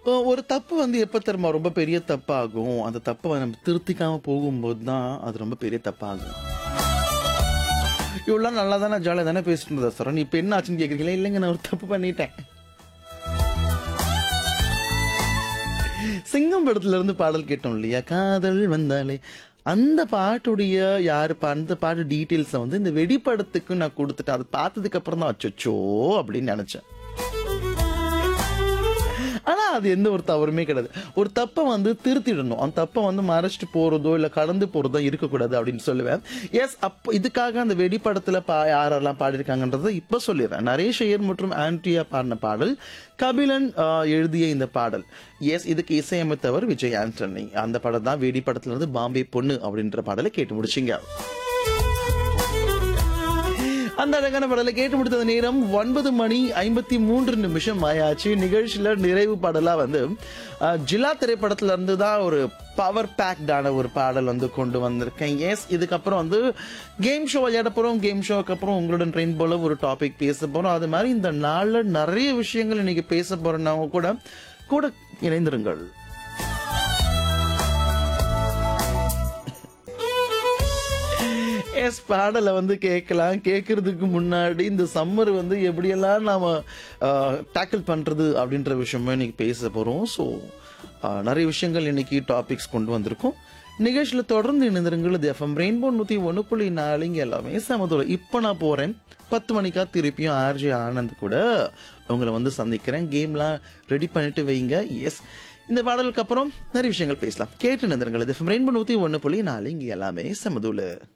ஒ- ஒரு தப்பு வந்து எப்போ தெரியுமா ரொம்ப பெரிய தப்பாகும் அந்த தப்பை நம்ம திருத்திக்காம போகும்போது தான் அது ரொம்ப பெரிய தப்பாகும் இவ்வளோ நல்லா தானே ஜாலியாக தானே பேசிட்டு இருந்ததா சார் இப்போ என்ன ஆச்சுன்னு கேட்குறீங்களா இல்லைங்க நான் ஒரு தப்பு பண்ணிட்டேன் சிங்கம் படத்துல இருந்து பாடல் கேட்டோம் இல்லையா காதல் வந்தாலே அந்த பாட்டுடைய யாரு பா- அந்த பாட்டு டீட்டெயில்ஸை வந்து இந்த வெடிப்படத்துக்கு நான் கொடுத்துட்டேன் அதை பார்த்ததுக்கு அப்புறம் தான் அச்சோ அப்படின்னு நினைச்சேன் ஆனா அது எந்த ஒரு தவறுமே கிடையாது ஒரு தப்பை வந்து திருத்திடணும் அந்த தப்பை வந்து மறைச்சிட்டு போறதோ இல்ல கடந்து போறதோ இருக்கக்கூடாது அப்படின்னு சொல்லுவேன் எஸ் அப்போ இதுக்காக அந்த வெடிப்படத்துல பா யாரெல்லாம் பாடியிருக்காங்கன்றதை இப்ப சொல்லிடுறேன் நரேஷ் ஐயர் மற்றும் ஆன்ட்ரியா பாடின பாடல் கபிலன் ஆஹ், எழுதிய இந்த பாடல் எஸ் இதுக்கு இசையமைத்தவர் விஜய் ஆண்டனி அந்த படம் தான் வெடிப்படத்துல இருந்து பாம்பே பொண்ணு அப்படின்ற பாடலை கேட்டு முடிச்சிங்க அந்த அழகான பாடலை கேட்டு முடித்தது நேரம் ஒன்பது மணி ஐம்பத்தி மூன்று நிமிஷம் ஆயாச்சு நிகழ்ச்சியில நிறைவு பாடலா வந்து அஹ், ஜிலா திரைப்படத்துல இருந்து தான் ஒரு பவர் பேக்டான ஒரு பாடல் வந்து கொண்டு வந்திருக்கேன் எஸ் இதுக்கப்புறம் வந்து கேம் ஷோ விளையாட போறோம் கேம் ஷோக்கு அப்புறம் உங்களுடன் ட்ரெயின் போல ஒரு டாபிக் பேச போறோம் அது மாதிரி இந்த நாள்ல நிறைய விஷயங்கள் இன்னைக்கு பேச போறோம்னாங்க கூட கூட இணைந்திருங்கள் எஸ் பாடலை வந்து கேட்கலாம் கேட்கறதுக்கு முன்னாடி இந்த சம்மர் வந்து எப்படியெல்லாம் நாம டேக்கிள் பண்றது அப்படின்ற விஷயமே இன்னைக்கு பேச போறோம் ஸோ நிறைய விஷயங்கள் இன்னைக்கு டாபிக்ஸ் கொண்டு வந்திருக்கோம் நிகழ்ச்சியில் தொடர்ந்து இணைந்திருங்கள் இது எஃப்எம் ரெயின்போ நூற்றி ஒன்று புள்ளி நாலுங்க எல்லாமே சமதூரம் இப்போ நான் போகிறேன் பத்து மணிக்கா திருப்பியும் ஆர்ஜி ஆனந்த் கூட உங்களை வந்து சந்திக்கிறேன் கேம்லாம் ரெடி பண்ணிட்டு வைங்க எஸ் இந்த பாடலுக்கு அப்புறம் நிறைய விஷயங்கள் பேசலாம் கேட்டு நிறுங்கள் இது எஃப்எம் ரெயின்போ நூற்றி ஒன்று புள்ளி நாலு இங்கே எல்லாமே சமதூல